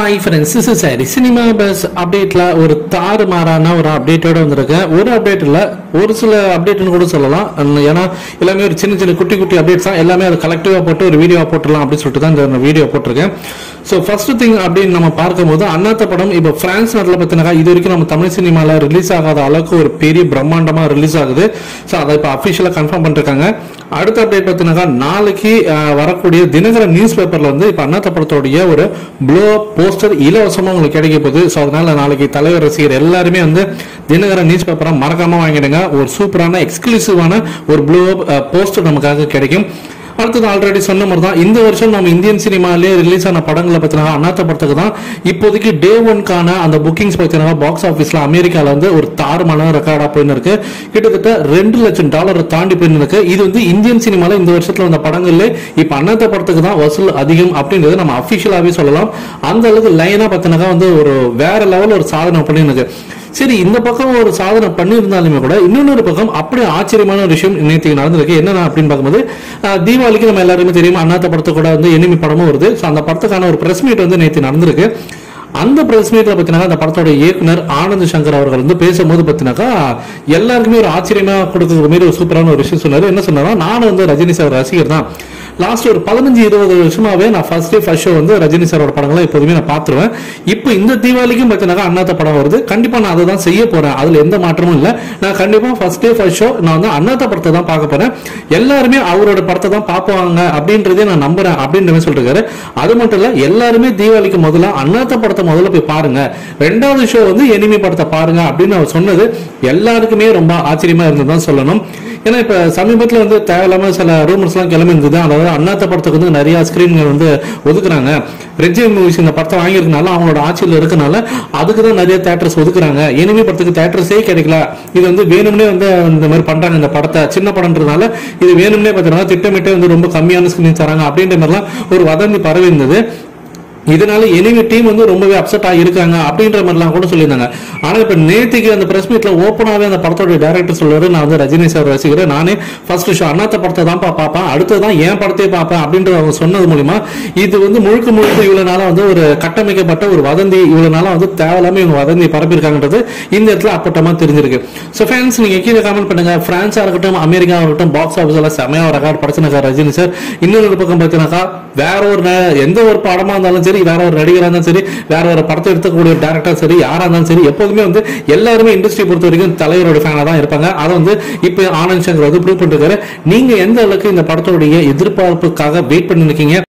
hi friends this is சரி cinema buzz அப்டேட்ல ஒரு தாறு மாறான ஒரு அப்டேட்டோட வந்திருக்கேன் ஒரு அப்டேட் இல்ல ஒரு சில அப்டேட்னு கூட சொல்லலாம் அஹ் ஏன்னா எல்லாமே ஒரு சின்ன சின்ன குட்டி குட்டி அப்டேட்ஸ் தான் எல்லாமே அது கலெக்டிவா போட்டு ஒரு வீடியோ போட்டுடலாம் அப்படின்னு சொல்லிட்டு தான் இந்த வீடியோ போட்டிருக்கேன் ஸோ ஃபர்ஸ்ட் திங் அப்படின்னு நம்ம பார்க்கும்போது அண்ணாத்த படம் இப்போ பிரான்ஸ் நாட்டில் பார்த்தீங்கன்னா இது வரைக்கும் நம்ம தமிழ் சினிமாவில் ரிலீஸ் ஆகாத அளவுக்கு ஒரு பெரிய பிரம்மாண்டமா ரிலீஸ் ஆகுது ஸோ அதை இப்போ அஃபிஷியலாக கன்ஃபார்ம் பண்ணிருக்காங்க அடுத்த அப்டேட் பார்த்தீங்கன்னா நாளைக்கு அஹ், வரக்கூடிய தினகரன் நியூஸ் பேப்பர்ல வந்து இப்போ அண்ணாத்த படத்தோடைய ஒரு ப்ளோ போஸ்டர் இலவசமா உங்களுக்கு கிடைக்க போகுது ஸோ அதனால நாளைக்கு தலைவர் ரசிகர் எல்லாருமே வந்து தினகரன் நியூஸ் பேப்பரை மறக்காம வாங்கிடுங்க ஒரு சூப்பரான எக்ஸ்க்ளூசிவான ஒரு ப்ளூ போஸ்டர் நமக்காக கிடைக்கும் அடுத்தது ஆல்ரெடி சொன்ன மாதிரி தான் இந்த வருஷம் நம்ம இந்தியன் சினிமாலே ரிலீஸ் ஆன படங்களை பார்த்தீங்கன்னா அண்ணாத்த படத்துக்கு தான் இப்போதைக்கு டே ஒன்கான அந்த புக்கிங்ஸ் பார்த்தீங்கன்னா பாக்ஸ் ஆஃபீஸ்ல அமெரிக்கால வந்து ஒரு தாறுமான ரெக்கார்டா போயின்னு இருக்கு கிட்டத்தட்ட ரெண்டு லட்சம் டாலரை தாண்டி போயின்னு இருக்கு இது வந்து இந்தியன் சினிமால இந்த வருஷத்துல வந்த படங்கள்ல இப்ப அண்ணாத்த படத்துக்கு தான் வசூல் அதிகம் அப்படின்றது நம்ம அபிஷியலாவே சொல்லலாம் அந்த அளவுக்கு லைனா பார்த்தீங்கன்னா வந்து ஒரு வேற லெவல் ஒரு சாதனை பண்ணின்னு இருக்கு சரி இந்த பக்கம் ஒரு சாதனை பண்ணியிருந்தாலுமே கூட இன்னொரு பக்கம் அப்படியே ஆச்சரியமான ஒரு விஷயம் நேற்று நடந்திருக்கு என்னன்னா அப்படின்னு பார்க்கும்போது அஹ், தீபாவளிக்கு நம்ம எல்லாருமே தெரியும் அண்ணாத்த படத்து கூட வந்து எனிமி படமும் வருது ஸோ அந்த படத்துக்கான ஒரு பிரஸ் மீட் வந்து நேற்று நடந்திருக்கு அந்த பிரஸ் மீட்ல பார்த்தீங்கன்னா அந்த படத்தோட இயக்குனர் ஆனந்த் சங்கர் அவர்கள் வந்து பேசும்போது பார்த்தீங்கன்னாக்கா எல்லாருக்குமே ஒரு ஆச்சரியமா கொடுக்குற மாதிரி ஒரு சூப்பரான ஒரு விஷயம் சொன்னாரு என்ன சொன்னாரா நானும் வந்து ரஜினி சார் ரசிகர் தான் லாஸ்ட் ஒரு பதினஞ்சு இருபது வருஷமாவே நான் ஃபர்ஸ்ட் டே ஃபர்ஸ்ட் ஷோ வந்து ரஜினி சாரோட படங்களை எப்போதுமே நான் பார்த்துருவேன் இப்போ இந்த தீபாவளிக்கும் பார்த்தீங்கன்னா அண்ணாத்த படம் வருது கண்டிப்பா நான் அதை தான் செய்ய போறேன் அதுல எந்த மாற்றமும் இல்லை நான் கண்டிப்பா ஃபர்ஸ்ட் டே ஃபர்ஸ்ட் ஷோ நான் வந்து அண்ணாத்த படத்தை தான் பார்க்க போறேன் எல்லாருமே அவரோட படத்தை தான் பார்ப்பாங்க அப்படின்றதே நான் நம்புறேன் அப்படின்ற மாதிரி சொல்லிருக்காரு அது மட்டும் இல்ல எல்லாருமே தீபாவளிக்கு முதல்ல அண்ணாத்த படத்தை முதல்ல போய் பாருங்க ரெண்டாவது ஷோ வந்து எனிமி படத்தை பாருங்க அப்படின்னு அவர் சொன்னது எல்லாருக்குமே ரொம்ப ஆச்சரியமா இருந்ததுதான் சொல்லணும் ஏன்னா இப்ப சமீபத்துல வந்து தேவையில்லாம சில ரூமர்ஸ் எல்லாம் கிளம்பி இருந்தது அதாவது அண்ணாத்த படத்துக்கு வந்து நிறைய ஸ்கிரீன்கள் வந்து ஒதுக்குறாங்க ரெஜி மூவிஸ் இந்த படத்தை வாங்கியிருக்கனால அவங்களோட ஆட்சியில் இருக்கனால அதுக்கு தான் நிறைய தேட்டர்ஸ் ஒதுக்குறாங்க இனிமே படத்துக்கு தேட்டர்ஸே கிடைக்கல இது வந்து வேணும்னே வந்து இந்த மாதிரி பண்றாங்க இந்த படத்தை சின்ன படம்ன்றதுனால இது வேணும்னே பார்த்தீங்கன்னா திட்டமிட்டே வந்து ரொம்ப கம்மியான ஸ்கிரீன் தராங்க அப்படின்ற மாதிரிலாம் ஒரு வதந்தி பரவி இருந்தது இதனால எனிமி டீம் வந்து ரொம்பவே அப்செட் ஆகிருக்காங்க அப்படின்ற மாதிரிலாம் கூட சொல்லியிருந்தாங்க ஆனா இப்ப நேத்திக்கு அந்த பிரஸ் மீட்ல ஓப்பனாவே அந்த படத்தோட டைரக்டர் சொல்றாரு நான் வந்து ரஜினி சார் ரசிக்கிறேன் நானே ஃபர்ஸ்ட் ஷோ அண்ணாத்த படத்தை தான் பார்ப்பேன் அடுத்ததான் என் படத்தையே பார்ப்பேன் அப்படின்ற அவங்க சொன்னது மூலியமா இது வந்து முழுக்க முழுக்க இவ்வளவு நாளா வந்து ஒரு கட்டமைக்கப்பட்ட ஒரு வதந்தி இவ்வளவு நாளா வந்து தேவையில்லாம இவங்க வதந்தி பரப்பியிருக்காங்கன்றது இந்த இடத்துல அப்பட்டமா தெரிஞ்சிருக்கு ஸோ ஃபேன்ஸ் நீங்க கீழே கமெண்ட் பண்ணுங்க பிரான்ஸா இருக்கட்டும் அமெரிக்கா இருக்கட்டும் பாக்ஸ் ஆஃபீஸ் எல்லாம் செமையா ரெக்கார்ட் படைச்சினாக்கா ரஜினி சார் இன்னொரு பக்கம் பார்த்தீங்கன்னாக்கா வேற ஒரு ந- எந்த ஒரு படமா இருந்தாலும் சரி வேற ஒரு நடிகரா இருந்தாலும் சரி வேற ஒரு படத்தை எடுத்துக்கூடிய டேரக்டர் சரி யாரா இருந்தாலும் சரி எப்போதுமே வந்து எல்லாருமே இண்டஸ்ட்ரி பொறுத்த வரைக்கும் தலைவரோட ஃபேனா தான் இருப்பாங்க அதை வந்து இப்போ ஆனந்த் சங்கர் வந்து ப்ரூவ் பண்ணிருக்காரு நீங்க எந்த அளவுக்கு இந்த படத்தோடைய எதிர்பார்ப்புக்காக வெயிட் பண்ணி இருக்கீங்க